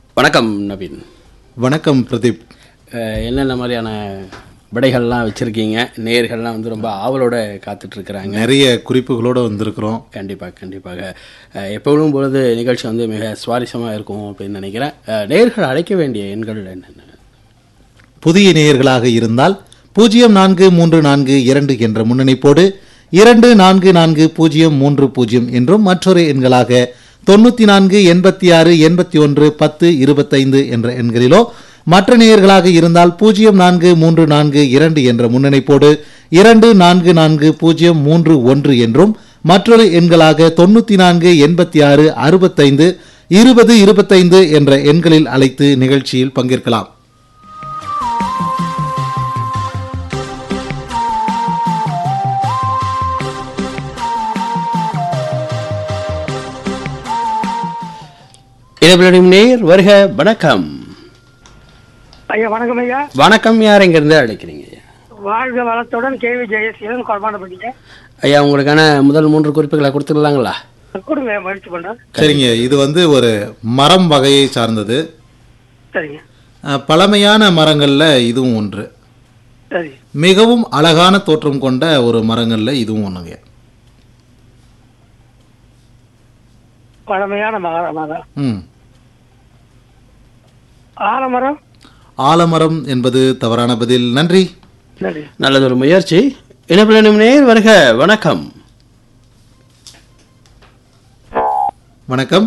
வணக்கம் நவீன் வணக்கம் பிரதீப் அஹ், என்னென்ன மாதிரியான விடைகள்லாம் வச்சுருக்கீங்க நேயர்கள்லாம் வந்து ரொம்ப ஆவலோட காத்துட்ருக்குறாங்க நிறைய குறிப்புகளோடு வந்திருக்கிறோம் கண்டிப்பாக கண்டிப்பாக அஹ், எப்பொழுதும் பொழுது நிகழ்ச்சி வந்து மிக சுவாரஸ்யமாக இருக்கும் அப்படின்னு நினைக்கிறேன் அஹ், நேயர்கள் அழைக்க வேண்டிய எண்கள் என்னென்ன புதிய நேயர்களாக இருந்தால் பூஜ்ஜியம் நான்கு மூன்று நான்கு இரண்டு என்ற முன்னணிப்போடு இரண்டு நான்கு நான்கு பூஜ்ஜியம் மூன்று பூஜ்ஜியம் என்றும் மற்றொரு எண்களாக தொண்ணூற்றி நான்கு எண்பத்தி ஆறு எண்பத்தி ஒன்று பத்து இருபத்தைந்து என்ற எண்களிலோ மற்ற நேயர்களாக இருந்தால் பூஜ்ஜியம் நான்கு மூன்று நான்கு இரண்டு என்ற முன்னணிப்போடு இரண்டு நான்கு நான்கு பூஜ்ஜியம் மூன்று ஒன்று என்றும் மற்றொரு எண்களாக தொண்ணூற்றி நான்கு எண்பத்தி ஆறு அறுபத்தைந்து இருபது இருபத்தைந்து என்ற எண்களில் அழைத்து நிகழ்ச்சியில் பங்கேற்கலாம் இடைவெளியும் நேயர் வருக வணக்கம் ஐயா வணக்கம் ஐயா வணக்கம் யார் இருந்து அழைக்கிறீங்க ஐயா? வாழ்க வளத்துடன் கேவி ஜெயசீலன் குழப்பாண்டப்பட்டீங்க ஐயா உங்களுக்கான முதல் மூன்று குறிப்புகளை கொடுத்துடலாங்களா கொடுங்க முயற்சி பண்றேன் சரிங்க இது வந்து ஒரு மரம் வகையை சார்ந்தது சரிங்க அஹ், பழமையான மரங்கள்ல இதுவும் ஒன்று சரி மிகவும் அழகான தோற்றம் கொண்ட ஒரு மரங்கள்ல இதுவும் ஒண்ணுங்க பழமையான மரம் மரம் ம் ஆலமரம் ஆலமரம் என்பது தவறான பதில் நன்றி சரி நல்லதொரு முயற்சி இணைப்பிலும் நேயர் வருக வணக்கம் வணக்கம்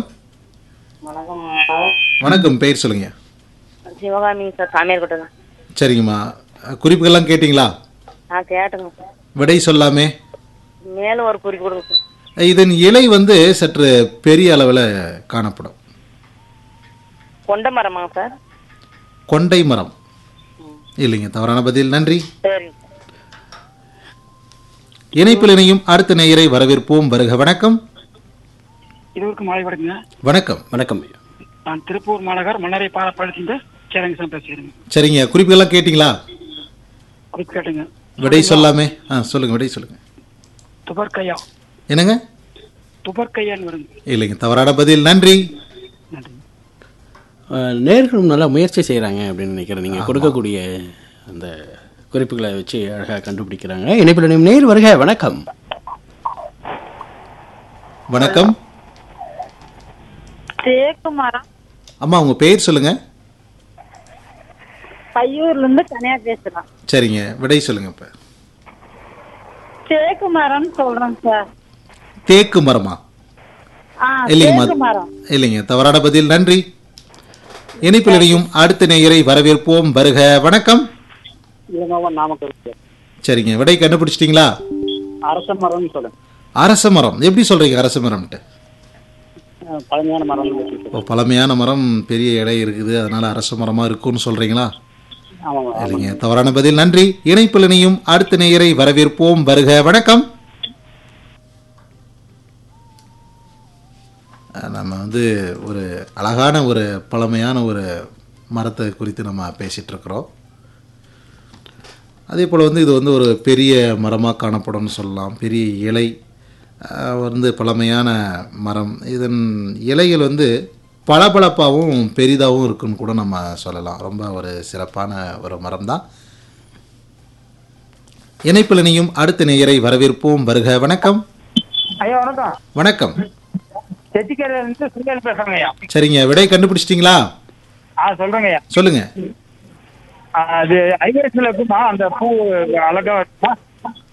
வணக்கம் பெயர் சொல்லுங்க சிவகாமி சார் சாமியார்கிட்ட தான் சரிங்கம்மா அஹ், குறிப்புகள்லாம் கேட்டிங்களா நான் கேட்டுங்க சார் விடை சொல்லாமே மேலும் ஒரு குறிப்பு கொடுங்க சார் இதன் இலை வந்து சற்று பெரிய அளவில் காணப்படும் கொண்ட மரமாங்க சார் கொண்டை மரம் இல்லைங்க தவறான பதில் நன்றி சரிங்க சார் இணைப்பில் இணையும் அடுத்த நேயரை வரவேற்போம் வருக வணக்கம் இருவருக்கும் மாலை வணக்கங்க வணக்கம் வணக்கம் ஐயா நான் திருப்பூர் மாநகர் மன்னரை பாலப்பழத்தின் சேரங்க சார் பேசுகிறேங்க சரிங்க குறிப்புகள்லாம் கேட்டிங்களா குறிப்பு கேட்டுங்க விடை சொல்லாமே ஆ சொல்லுங்க விடை சொல்லுங்க துபர்கையா என்னங்க துபர்கையான்னு வருங்க இல்லைங்க தவறான பதில் நன்றி நன்றி அஹ், நேர்களும் நல்லா முயற்சி செய்கிறாங்க அப்படின்னு நினைக்கிறேன் நீங்கள் கொடுக்கக்கூடிய அந்த குறிப்புகளை வச்சு அழகாக கண்டுபிடிக்கிறாங்க இணைப்பிலும் நேர் வருக வணக்கம் வணக்கம் தேக்கு மரம் அம்மா உங்க பெயர் சொல்லுங்க பையூர்ல இருந்து தனியா பேசுறோம் சரிங்க விடை சொல்லுங்க இப்ப தேக்கு மரம்னு சொல்றோம் சார் தேக்கு மரமா ஆ இல்லைங்கம்மா தேக்கு மரம் இல்லைங்க தவறான பதில் நன்றி இணைப்பில் இணையும் அடுத்த நேயரை வரவேற்போம் வருக வணக்கம் இளமாவன் நாமக்கல் சரிங்க விடை கண்டுபிடிச்சிட்டிங்களா அரச மரம்னு சொல்லுங்க அரச மரம் எப்படி சொல்றீங்க அரச மரம்ட்டு பழமையான மரம் ஓ பழமையான மரம் பெரிய எடை இருக்குது அதனால அரச மரமா இருக்கும்னு சொல்றீங்களா ஆமாங்க இல்லைங்க தவறான பதில் நன்றி இணைப்பில் இணையும் அடுத்த நேயரை வரவேற்போம் வருக வணக்கம் அஹ் நம்ம வந்து ஒரு அழகான ஒரு பழமையான ஒரு மரத்தை குறித்து நம்ம பேசிட்டு இருக்கிறோம் அதே போல் வந்து இது வந்து ஒரு பெரிய மரமாக காணப்படும்னு சொல்லலாம் பெரிய இலை அஹ் வந்து பழமையான மரம் இதன் இலைகள் வந்து பளபளப்பாகவும் பெரிதாகவும் இருக்குன்னு கூட நம்ம சொல்லலாம் ரொம்ப ஒரு சிறப்பான ஒரு மரம் தான் இணைப்பில் இணையும் அடுத்த நேயரை வரவேற்போம் வருக வணக்கம் ஐயா வணக்கம் வணக்கம் செட்டிக்கரையில இருந்து சுந்தர் பேசுறேங்க ஐயா சரிங்க விடை கண்டுபிடிச்சிட்டிங்களா ஆ சொல்றேங்க ஐயா சொல்லுங்க அது ஐவரசில் இருக்குமா அந்த பூ அழகா இருக்குமா